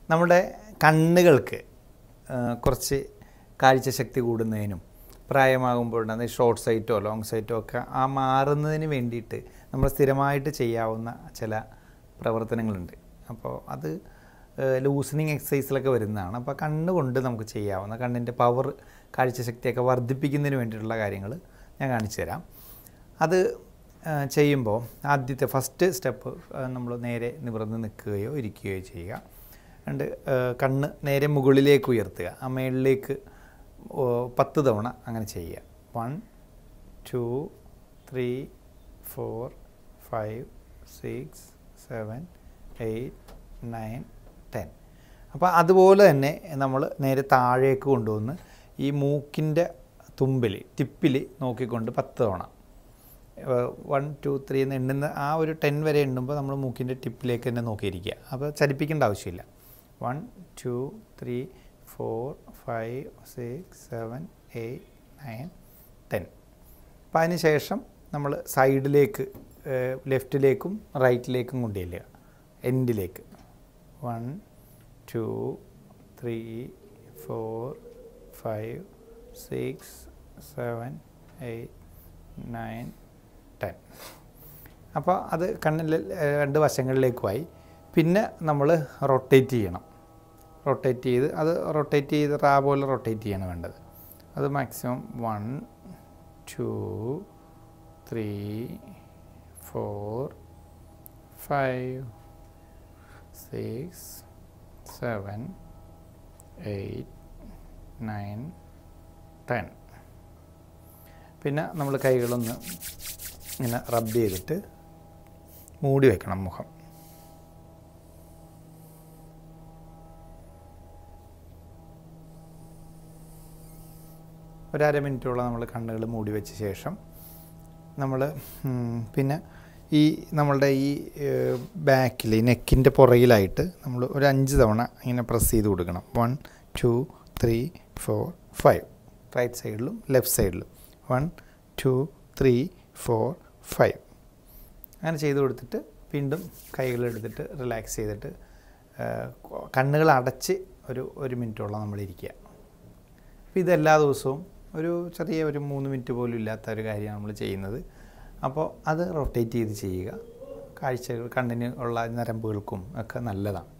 നമ്മുടെ കണ്ണുകൾക്ക് ആ, കുറച്ച് കാഴ്ചശക്തി കൂടുന്നതിനും പ്രായമാകുമ്പോഴുണ്ടാകുന്ന ഷോർട്ട് സൈറ്റോ ലോങ് സൈറ്റോ ഒക്കെ ആ മാറുന്നതിന് വേണ്ടിയിട്ട് നമ്മൾ സ്ഥിരമായിട്ട് ചെയ്യാവുന്ന ചില പ്രവർത്തനങ്ങളുണ്ട് അപ്പോൾ അത് ലൂസണിങ് എക്സസൈസിലൊക്കെ വരുന്നതാണ് അപ്പോൾ കണ്ണുകൊണ്ട് നമുക്ക് ചെയ്യാവുന്ന കണ്ണിൻ്റെ പവർ കാഴ്ചശക്തിയൊക്കെ വർദ്ധിപ്പിക്കുന്നതിന് വേണ്ടിയിട്ടുള്ള കാര്യങ്ങൾ ഞാൻ കാണിച്ചു തരാം അത് ആ, ചെയ്യുമ്പോൾ ആദ്യത്തെ ഫസ്റ്റ് സ്റ്റെപ്പ് നമ്മൾ നേരെ നിവർന്ന് നിൽക്കുകയോ ഇരിക്കുകയോ ചെയ്യുക രണ്ട് ആ, കണ്ണ് നേരെ മുകളിലേക്ക് ഉയർത്തുക ആ മേളിലേക്ക് ഓ, പത്ത് തവണ അങ്ങനെ ചെയ്യുക one two three four five six seven eight nine ten അപ്പോൾ അതുപോലെ തന്നെ നമ്മൾ നേരെ താഴേക്ക് കൊണ്ടുവന്ന് ഈ മൂക്കിൻ്റെ തുമ്പിൽ ടിപ്പിൽ നോക്കിക്കൊണ്ട് പത്ത് തവണ വൺ ടു ത്രീ എന്ന് എണ്ണുന്ന ആ ഒരു ടെൻ വരെ എണ്ണുമ്പോൾ നമ്മൾ മൂക്കിൻ്റെ ടിപ്പിലേക്ക് തന്നെ നോക്കിയിരിക്കുക അപ്പോൾ ചലിപ്പിക്കേണ്ട ആവശ്യമില്ല one two three four five six seven eight nine ten അപ്പോൾ അതിന് ശേഷം നമ്മൾ സൈഡിലേക്ക് ലെഫ്റ്റിലേക്കും റൈറ്റിലേക്കും കൊണ്ടുചെല്ലുക എൻഡിലേക്ക് one two three four five six seven eight nine ten അപ്പോൾ അത് കണ്ണിൽ ഏഹ്, രണ്ട് വശങ്ങളിലേക്കുമായി പിന്നെ നമ്മൾ റൊട്ടേറ്റ് ചെയ്യണം റൊട്ടേറ്റ് ചെയ്ത് അത് റൊട്ടേറ്റ് ചെയ്ത് റാ പോലെ റൊട്ടേറ്റ് ചെയ്യണം വേണ്ടത് അത് maximum one two three four five six seven eight nine ten പിന്നെ നമ്മൾ കൈകളൊന്ന് ഇങ്ങനെ റബ്ബ് ചെയ്തിട്ട് മൂടി വെക്കണം മുഖം ഒരു അര മിനിറ്റോളം നമ്മൾ കണ്ണുകൾ മൂടി വെച്ച ശേഷം നമ്മൾ പിന്നെ ഈ നമ്മളുടെ ഈ ബാക്കിൽ ഈ നെക്കിൻ്റെ പുറകിലായിട്ട് നമ്മൾ ഒരു അഞ്ച് തവണ ഇങ്ങനെ പ്രസ് ചെയ്ത് കൊടുക്കണം one two three four five right സൈഡിലും ലെഫ്റ്റ് സൈഡിലും one two three four five അങ്ങനെ ചെയ്ത് കൊടുത്തിട്ട് വീണ്ടും കൈകളെടുത്തിട്ട് റിലാക്സ് ചെയ്തിട്ട് ആ, കണ്ണുകൾ അടച്ച് ഒരു ഒരു മിനിറ്റോളം നമ്മൾ ഇരിക്കുക അപ്പോൾ ഇത് എല്ലാ ദിവസവും ഒരു ചെറിയ ഒരു മൂന്ന് മിനിറ്റ് പോലും ഇല്ലാത്ത ഒരു കാര്യമാണ് നമ്മൾ ചെയ്യുന്നത് അപ്പോൾ അത് റൊട്ടേറ്റ് ചെയ്ത് ചെയ്യുക കാഴ്ചകൾ കണ്ണിന് ഉള്ള ഞരമ്പുകൾക്കും ഒക്കെ നല്ലതാണ്